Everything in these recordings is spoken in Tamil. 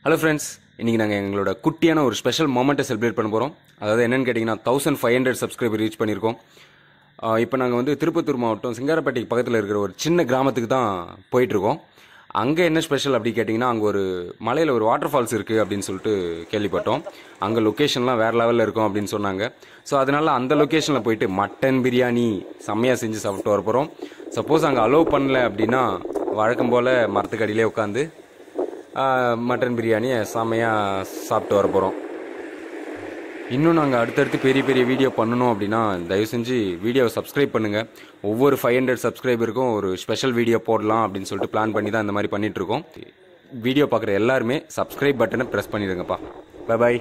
ஹலோ ஃப்ரெண்ட்ஸ் இன்றைக்கி நாங்கள் எங்களோட குட்டியான ஒரு ஸ்பெஷல் மொமெண்ட்டை செலிப்ரேட் பண்ண போகிறோம் அதாவது என்னென்னு கேட்டிங்கன்னா thousand five hundred subscriber reach பண்ணியிருக்கோம் இப்போ நாங்கள் வந்து திருப்பத்தூர் மாவட்டம் சிங்காரப்பேட்டைக்கு பக்கத்தில் இருக்கிற ஒரு சின்ன கிராமத்துக்கு தான் போயிட்டுருக்கோம் அங்கே என்ன ஸ்பெஷல் அப்படி கேட்டிங்கன்னா அங்கே ஒரு மலையில் ஒரு வாட்டர் ஃபால்ஸ் இருக்குது அப்படின்னு சொல்லிட்டு கேள்விப்பட்டோம் அங்கே லொக்கேஷன்லாம் வேறு லெவலில் இருக்கும் அப்படின்னு சொன்னாங்க ஸோ அதனால் அந்த லொக்கேஷனில் போயிட்டு மட்டன் பிரியாணி செம்மையாக செஞ்சு சாப்பிட்டு வர போகிறோம் சப்போஸ் அங்கே அலோவ் பண்ணல அப்படின்னா வழக்கம் போல் மரத்துக்கடியிலே உட்காந்து மட்டன் பிரியாணியை செம்மையாக சாப்பிட்டு வர போகிறோம் இன்னும் நாங்கள் அடுத்தடுத்து பெரிய பெரிய வீடியோ பண்ணணும் அப்படின்னா தயவு செஞ்சு வீடியோவை சப்ஸ்கிரைப் பண்ணுங்கள் ஒவ்வொரு ஃபைவ் ஹண்ட்ரட் சப்ஸ்கிரைபருக்கும் ஒரு ஸ்பெஷல் வீடியோ போடலாம் அப்படின்னு சொல்லிட்டு பிளான் பண்ணி தான் இந்த மாதிரி பண்ணிகிட்ருக்கோம் வீடியோ பார்க்குற எல்லாருமே சப்ஸ்கிரைப் பட்டனை ப்ரெஸ் பண்ணிடுங்கப்பா பை பாய்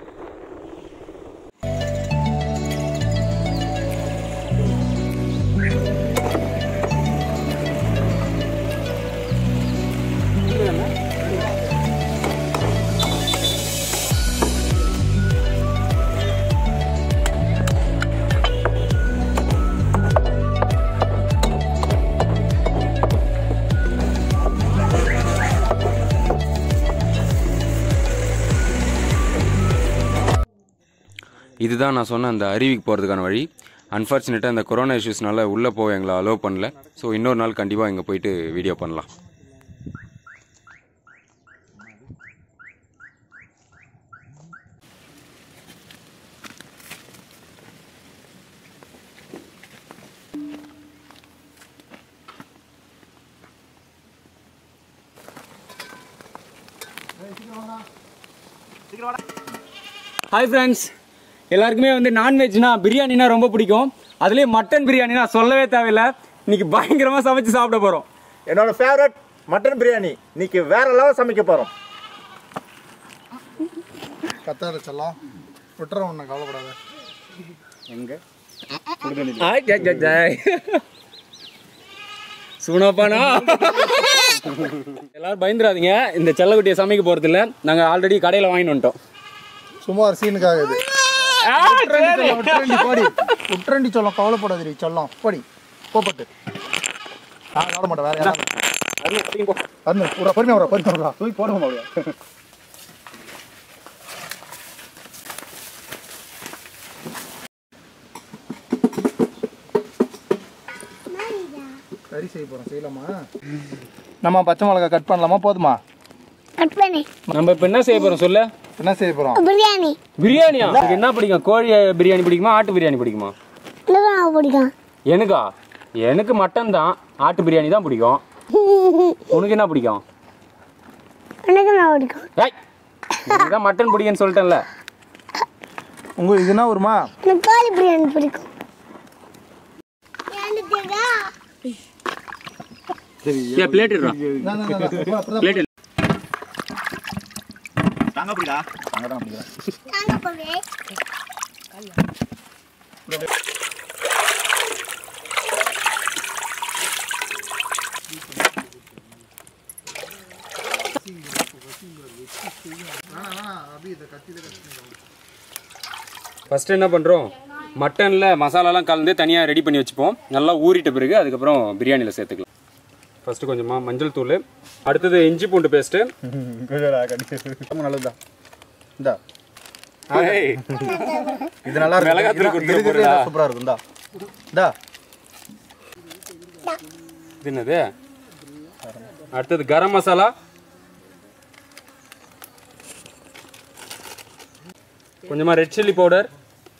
இதுதான் நான் சொன்ன அந்த அருவிக்கு போகிறதுக்கான வழி அன்ஃபார்ச்சுனேட்டாக இந்த கொரோனா இஷ்யூஸ்னால உள்ளே போக எங்களை அலோவ் பண்ணல ஸோ இன்னொரு நாள் கண்டிப்பாக இங்கே போயிட்டு வீடியோ பண்ணலாம் ஹாய் ஃப்ரெண்ட்ஸ் எல்லாருக்குமே வந்து நான்வெஜ்னா பிரியாணினா ரொம்ப பிடிக்கும் அதுலேயும் மட்டன் பிரியாணினா சொல்லவே தேவையில்ல இன்னைக்கு பயங்கரமாக சமைச்சு சாப்பிட போகிறோம் என்னோட ஃபேவரட் மட்டன் பிரியாணி இன்னைக்கு வேற லெவல் சமைக்க போறோம் கத்தாட செல்லம் விட்டுறோம் ஒன்று கவலைப்படாத சுனப்பானா எல்லாரும் பயந்துடாதீங்க இந்த செல்லக்குட்டியை சமைக்க போகிறது இல்லை நாங்கள் ஆல்ரெடி கடையில் வாங்கிட்டு வந்துட்டோம் சும்மா ஒரு சீனுக்காக இது உட்ரண்டி போடி உட்ரண்டி சொல்லம் கவலைப்படாதீ சொல்லம் போடி போப்பட்டு நான் கவலை மாட்டேன் வேற யாராவது அருண் ஒரு பொறுமையா ஒரு பொறுமையா ஒரு தூக்கி போடுவோம் அப்படியே சரி செய்ய போறோம் செய்யலாமா நம்ம பச்சை மிளகா கட் பண்ணலாமா போதுமா கட் பண்ணி நம்ம இப்போ என்ன செய்ய போகிறோம் சொல்ல என்ன செய்ய போறோம் பிரியாணி பிரியாணியா உங்களுக்கு என்ன பிடிக்கும் கோழி பிரியாணி பிடிக்குமா ஆட்டு பிரியாணி பிடிக்குமா எனக்கு ரொம்ப பிடிக்கும் எனக்கா எனக்கு மட்டன் தான் ஆட்டு பிரியாணி தான் பிடிக்கும் உனக்கு என்ன பிடிக்கும் எனக்கு நான் பிடிக்கும் ஏய் எனக்கு தான் மட்டன் பிடிக்குன்னு சொல்லிட்டேன்ல உங்களுக்கு இதுனா வருமா எனக்கு கோழி பிரியாணி பிடிக்கும் ஏன் பிளேட் பிளேட் தாங்க அப்படிடா அங்கே தான் அப்படிதான் ஃபஸ்ட்டு என்ன பண்ணுறோம் மட்டனில் மசாலாலாம் கலந்து தனியாக ரெடி பண்ணி வச்சுப்போம் நல்லா ஊறிட்ட பிறகு அதுக்கப்புறம் பிரியாணியில் சேர்த்துக்கலாம் ஃபஸ்ட்டு கொஞ்சமாக மஞ்சள் தூள் அடுத்தது இஞ்சி பூண்டு பேஸ்ட்டு ரொம்ப நல்லதுதான் இந்தா இது நல்லா இருக்கு மிளகாத்தூள் இது- கொடுத்துரு இது- இது போடுடா. சூப்பரா இருக்கும் இந்தா இந்தா இது என்னது அடுத்தது கரம் மசாலா கொஞ்சமாக ரெட் சில்லி பவுடர்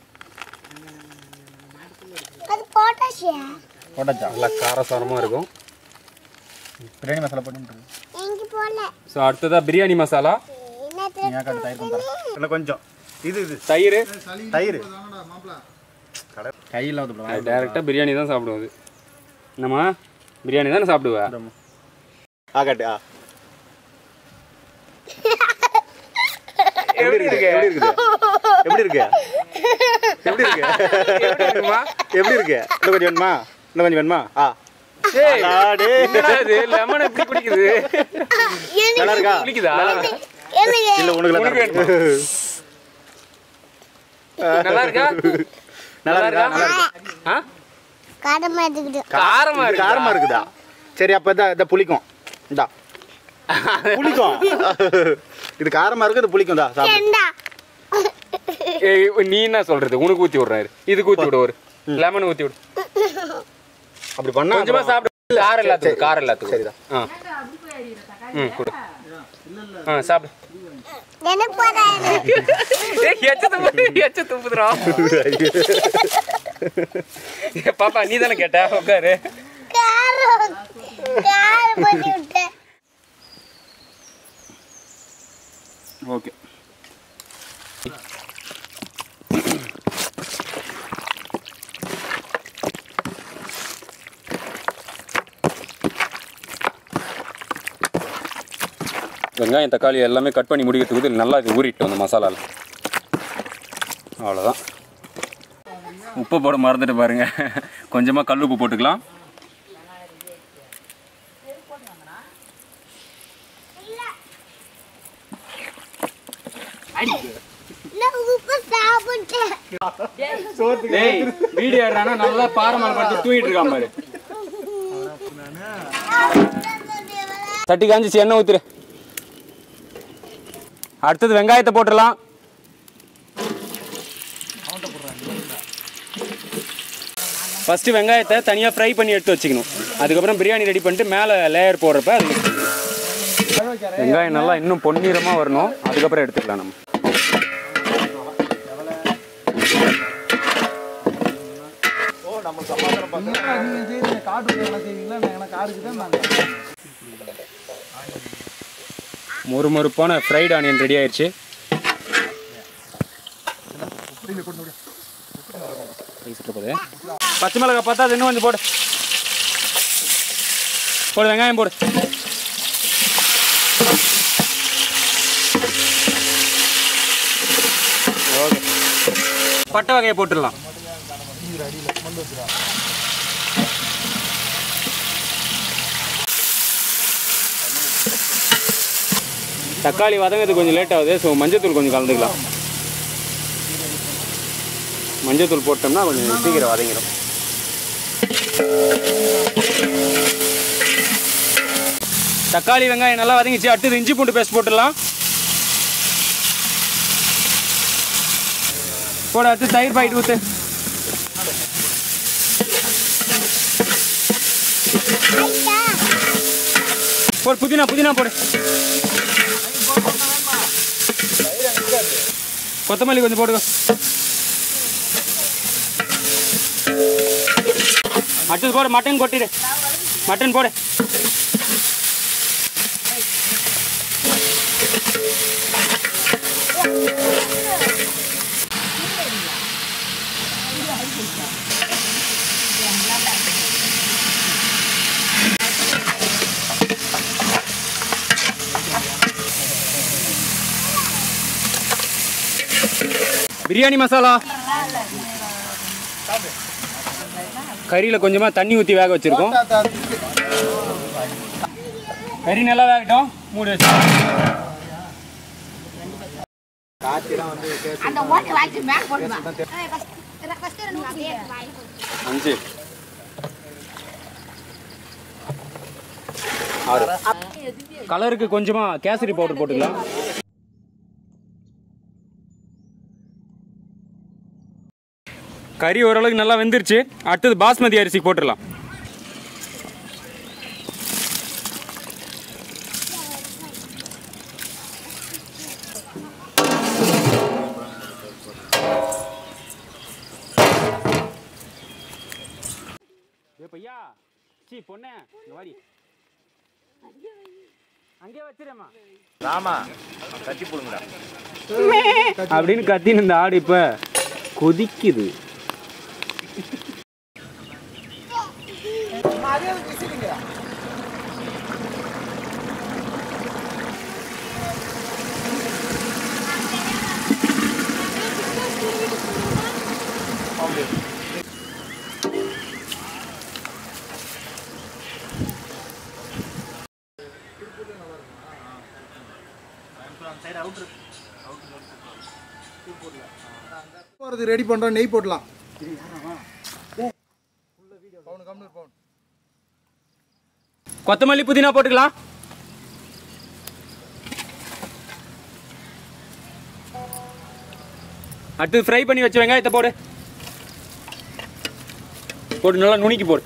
அது போட்டாச்சியா போட்டாச்சா நல்லா காரசாரமாக இருக்கும் பிரியாணி மசாலா போட்டு எங்க போல ஸோ அடுத்ததாக பிரியாணி மசாலா என்ன ஏன் காட்டு தயிர் கொண்டு இன்னும் கொஞ்சம் இது இது தயிர் தயிர் கையில் வந்து அது டேரெக்டாக பிரியாணி தான் சாப்பிடுவோம் அது என்னம்மா பிரியாணி தானே சாப்பிடுவேன் ஆகாட்டு ஆ எப்படி இருக்கு எப்படி இருக்குது எப்படி இருக்கு எப்படி இருக்கு எப்படி இருக்கு இன்னும் கொஞ்சம் வேணுமா இன்னும் கொஞ்சம் வேணுமா ஆ அடாடே. லெமன் எப்படி குடிக்குது நல்லா இருக்கா குடிக்குதா எனக்கு இல்ல உனக்கு உனக்கு வேணுமா? நல்லா இருக்கா நல்லா இருக்கா நல்லா இருக்கு ஆ காரமா எடுத்துக்கிட்டு காரமா இது இருக்கு காரமா இருக்குதா சரி அப்ப இதான் இதை புளிக்கும் இந்தா புளிக்கும் இது காரமா இருக்கு இது புளிக்கும் தான் சாப்பிடு ஏண்டா ஏய், நீ என்ன சொல்றது உனக்கு ஊத்தி விடுறாரு இதுக்கு ஊத்தி விடு ஒரு லெமன் ஊத்தி விடு அப்படி பண்ணா கொஞ்சமா சாப்பிடு காரம் எல்லாத்துக்கும் காரம் எல்லாத்துக்கும் சரிதான். ஆ ம் கொடு ஆ சாப்பிடு எனக்கு போறாரு ஏய், எச்ச துப்பு எச்ச துப்புதுடா ஏய், பாப்பா நீ தானே கேட்ட உட்காரு காரம் காரம் பண்ணி விட்டேன் ஓகே வெங்காயம் தக்காளி எல்லாமே கட் பண்ணி முடிக்கிறதுக்கு இது நல்லா இது ஊறிட்டோம் அந்த மசாலாவில் அவ்வளோதான் உப்பு போட மறந்துட்டு பாருங்க கொஞ்சமாக கல் உப்பு போட்டுக்கலாம் நான் உப்பு சாப்பிட்டேன் டேய் வீடியோ எடுறானா நல்லா பாறை மேலே படுத்து தூங்கிட்டு இருக்கான் பாரு தட்டி காஞ்சிச்சு எண்ணெய் ஊத்துரு அடுத்தது வெங்காயத்தை போட்டுடலாம் ஃபஸ்ட்டு வெங்காயத்தை தனியாக ஃப்ரை பண்ணி எடுத்து வச்சுக்கணும் அதுக்கப்புறம் பிரியாணி ரெடி பண்ணிட்டு மேலே லேயர் போடுறப்ப அது வெங்காயம் நல்லா இன்னும் பொன்னிறமாக வரணும் அதுக்கப்புறம் எடுத்துக்கலாம் நம்ம என்னடா நீங்க செய்றீங்க காட்டு வேலை செய்வீங்களா நான் எனக்கு காருக்கு தான் நாங்கள் மொறுமொறுப்பான ஃப்ரைட் ஆனியன் ரெடி ஆயிடுச்சு பச்சை மிளகாய் பார்த்தா அது இன்னும் கொஞ்சம் போடு போடு வெங்காயம் போடு ஓகே பட்டை வகையை போட்டுடலாம் தக்காளி வதங்கிறது கொஞ்சம் லேட் ஆகுது ஸோ மஞ்சத்தூள் கொஞ்சம் கலந்துக்கலாம் மஞ்சத்தூள் போட்டோம்னா கொஞ்சம் சீக்கிரம் வதங்கிடும் தக்காளி வெங்காயம் நல்லா வதங்கிச்சு அடுத்தது இஞ்சி பூண்டு பேஸ்ட் போட்டுடலாம் போட அடுத்து தயிர் பாக்கெட் ஊற்று போடு புதினா புதினா போடு கொத்தமல்லி கொஞ்சம் போடுங்க அடுத்தது போடு மட்டன் கொட்டிடு மட்டன் போடு பிரியாணி மசாலா கறியில் கொஞ்சமாக தண்ணி ஊற்றி வேக வச்சுருக்கோம் கறி நல்லா வேகட்டும் மூடி வச்சு அந்த ஓட்டை வாங்கி மேல போடுமா ஃபர்ஸ்ட் ரெண்டு அப்படியே அஞ்சு ஆறு கலருக்கு கொஞ்சமாக கேசரி பவுடர் போட்டுக்கலாம் கறி ஓரளவுக்கு நல்லா வெந்துருச்சு அடுத்தது பாஸ்மதி அரிசி போட்டுடலாம் ஏ பையா சீ பொண்ணே இங்க வாடி அங்கே வச்சிரேம்மா ராமா கட்டி போடுங்கடா அப்படின்னு கத்தின்னு இந்த ஆடு இப்ப கொதிக்குது போகிறது ரெடி பண்ணுறோம் நெய் போடலாம் பவுன் கம்னு பவுன் கொத்தமல்லி புதினா போட்டுக்கலாம் அடுத்து ஃப்ரை பண்ணி வச்ச வெங்காயத்தை போடு போடு நல்லா நுணுக்கி போடு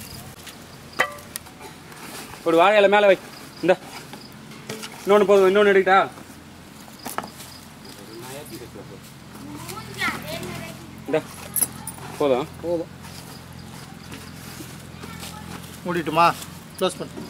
போடு வாழை இலை மேலே வை இந்த இன்னொன்று போதும் இன்னொன்று எடுக்கிட்டா இந்த போதும் போதும் மூடிட்டுமா க்ளோஸ் பண்ணு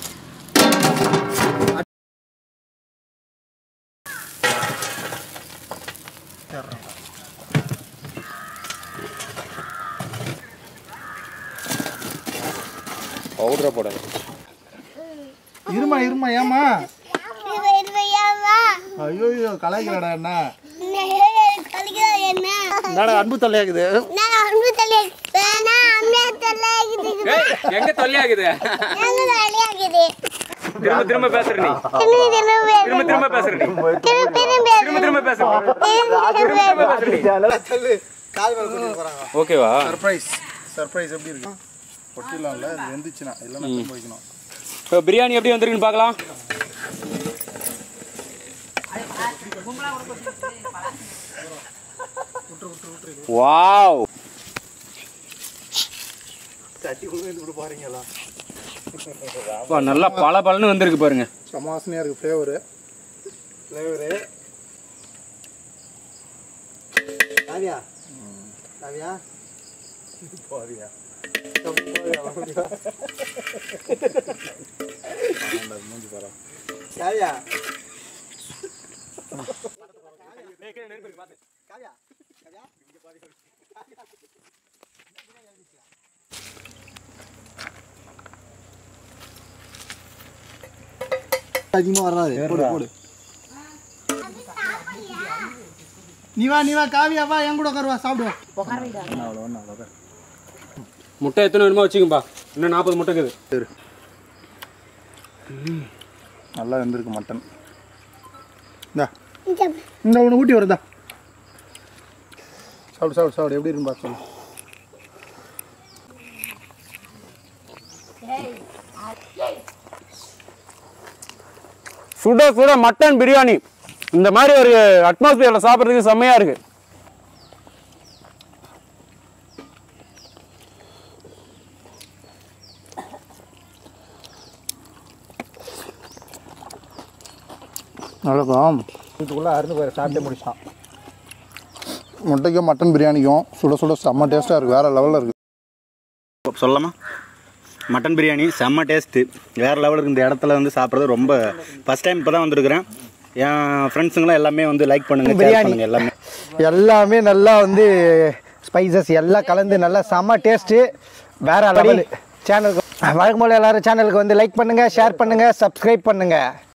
பவுடரை போடாது இருமா இருமா ஏமா இது இது ஏவா ஐயோ ஐயோ கலாய்க்கிறடா என்ன கலிக்கிறா என்ன என்னடா அன்பு தொல்லையாக்குது நான் அன்பு தலை வேணா அம்மே தலை இது ஏய் எங்க தொல்லையாகுது எங்க தலையாகுது திரும்ப திரும்ப பேசுற நீ திரும்பி திரும்ப திரும்ப திரும்ப பேசுற நீ திரும்பி திரும்ப திரும்ப பேசுற திரும்ப திரும்ப பேசுற நீ ஓகேவா சர்ப்ரைஸ் சர்ப்ரைஸ் எப்படி இருக்கு பொட்டிலாம்ல இது வெந்துச்சுன்னா இல்லைன்னா திரும்ப வைக்கணும் இப்போ பிரியாணி எப்படி வந்திருக்குன்னு பார்க்கலாம் வாவ் அப்பா, நல்லா பல பலன்னு வந்திருக்கு பாருங்க சமாசனையாக இருக்குது ஃப்ளேவரு ஃப்ளேவரு காவியா காவியா பாரியா மூஞ்சி பாரா காவியா அதிகமாக வராது போடு போடு நீ வா நீ வா காவியா வா என் கூட உட்காரு வா சாப்பிடுவோம் முட்டை எத்தனை வேணுமோ வச்சுக்கோப்பா இன்னும் நாற்பது முட்டை இருக்குது நல்லா வெந்திருக்கு மட்டன் இந்தா இந்த ஒன்று ஊட்டி வருதா சாப்பிடு சாப்பிடு சாப்பிடு எப்படி இருக்குன்னு பார்த்து சொல்லு சுட சுட மட்டன் பிரியாணி இந்த மாதிரி ஒரு அட்மாஸ்பியரில் சாப்பிட்றதுக்கு செம்மையாக இருக்கு நல்லாக்கும் இதுக்குள்ளே அருந்து போய் சாப்பிட்டே முடிச்சான் முட்டைக்கும் மட்டன் பிரியாணிக்கும் சுட சுட செம்ம டேஸ்ட்டாக இருக்குது வேறு லெவலில் இருக்குது சொல்லலாமா மட்டன் பிரியாணி செம்ம டேஸ்ட்டு வேறு லெவலுக்கு இந்த இடத்துல வந்து சாப்பிட்றது ரொம்ப ஃபஸ்ட் டைம் இப்போ தான் வந்திருக்கிறேன் என் ஃப்ரெண்ட்ஸுங்களாம் எல்லாமே வந்து லைக் பண்ணுங்க share பண்ணுங்க எல்லாமே எல்லாமே நல்லா வந்து ஸ்பைசஸ் எல்லாம் கலந்து நல்லா செம்ம டேஸ்ட்டு வேற லெவல் சேனலுக்கு வழக்கம் போல் எல்லாரும் சேனலுக்கு வந்து லைக் பண்ணுங்கள் ஷேர் பண்ணுங்கள் சப்ஸ்கிரைப் பண்ணுங்கள்